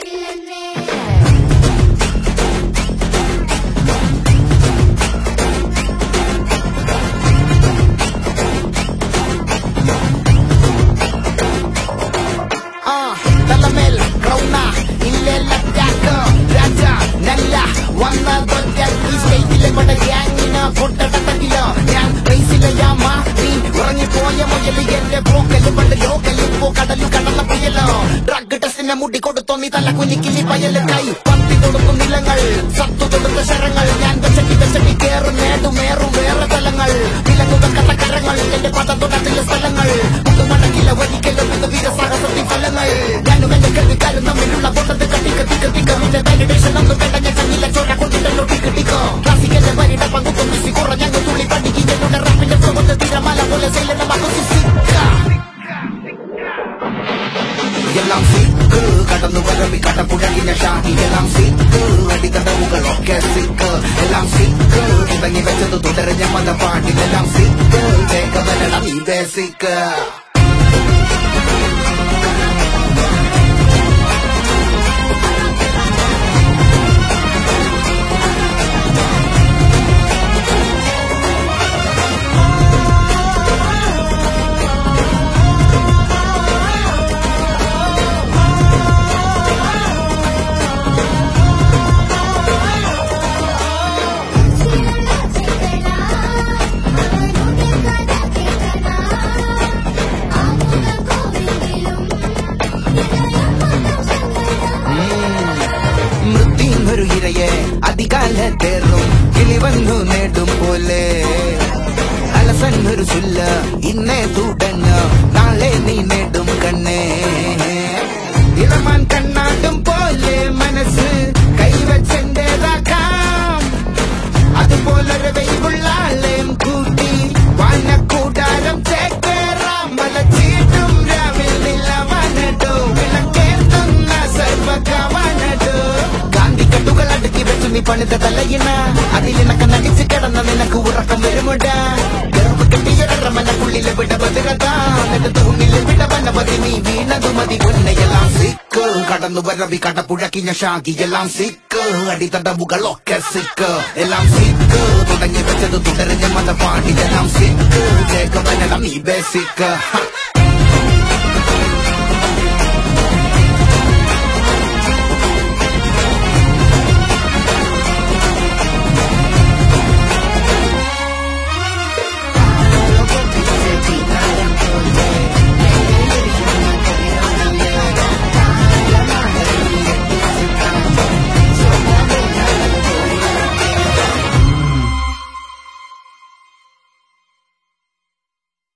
ഇല്ലെന്നേ ആ തലമേൽ ക്രൗണ ഇല്ലെല്ല ടാക്ക് രാജ നല്ല വന്നതൊറ്റ ഈ സ്റ്റേറ്റിലെ പട ഗ്യാങ്ങിന് പൊട്ടടക്കില്ല ഞാൻ റേസിലെ യാമ നീ ഉറങ്ങിപ്പോയ മുയല് എന്റെ പോക്കല് പണ്ട് ലോക്കല് ഇപ്പോ കടലു കടല പുയലോ ഡ്രഗ് ടെസ്റ്റിനെ മുടി കൊടുത്തോ നീ തല കുലിക്കിലി പയല് കൈ പത്തി കൊടുക്കും നിലങ്ങൾ സത്തു കൊടുത്ത ശരങ്ങൾ ഞാൻ വെച്ചടി വെച്ചടി കേറും നേടുമേറും വേറെ തലങ്ങൾ വിലങ്ങുക കഥകരങ്ങൾ എന്റെ പദം തൊടത്തിലെ സ്ഥലങ്ങൾ മുട്ടുമടക്കില്ല ഒരിക്കലും ഇത് വീരസാഹസത്തിൻ ഫലങ്ങൾ ഞാനും എന്റെ കരുക്കാരും തമ്മിലുള്ള ബോണ്ടത് കത്തി കത്തി കത്തിക്ക നിന്റെ വാലിഡേഷൻ ഒന്നും വേണ്ട ഞാൻ ചങ്ങില്ല ചോര കൊണ്ടിട്ടല്ലോ ടിക്ക് ടിക്കോ ക്ലാസിക്കന്റെ വരിട പങ്കും മിസ്സി കുറ ഞങ്ങൾ തുള്ളി പഠിക്കും എന്നുടെ റാപ്പിന്റെ പ്രബന്ധ തിരമാല പോലെ സൈലനമാക്കും സിക്ക എല്ലാം സിക്ക് കടന്നു വരവി കടപ്പുഴകിന ഷാഹി എല്ലാം സിക്ക് അടിത്തടവുകളൊക്കെ സിക്ക് എല്ലാം സിക്ക് തുടങ്ങി വെച്ചത് തുടരഞ്ഞ മതപാട്ടിലെല്ലാം സിക്ക് വേഗവരണം ഈ ബേസിക്ക് മൃത്യുങ്ങൊരു ഇരയെ അധികാലത്തേറും കിളിവന്നു നേടും പോലെ അലസന്നൊരു ചൊല്ല ഇന്നേ തുടങ്ങ നാളെ നീ നേടും കണ്ണേ ഇളമാൻ കണ്ണാടും പോലെ മനസ്സ് കൈവച്ചെന്റേതാക്കാം അതുപോലൊരു വെയിലുള്ള ആളെയും കൂട്ടി വാനക്കൂടാരം ചേക്കേറാം മലച്ചീട്ടും രാവിൽ നിലവനടോ വിളക്കേർത്തുന്ന സർവകവനടോ ഗാന്ധിക്കെട്ടുകൾ അടുക്കി വെച്ചു നീ പണിത തലയിണ അതിലിണക്ക നടിച്ച് കിടന്ന നിനക്ക് ഉറക്കം വരുമുട ഗർവ് കെട്ടിയൊരമനക്കുള്ളിലെ വിട ഭദ്രത എന്നിട്ട് തൂണിലെ വിട വനപതി നീ വീണതു മതി ഉന്നയെല്ലാം സിക്ക് കടന്നു വരവി കടപ്പുഴക്കിഞ്ഞ ഷാഗി എല്ലാം സിക്ക് അടിത്തടവുകളൊക്കെ സിക്ക് എല്ലാം സിക്ക് തുടങ്ങി വെച്ചത് തുടരഞ്ഞ മതപാടി എല്ലാം സിക്ക് ജേക്കവനടം ഈ ബേസിക്ക്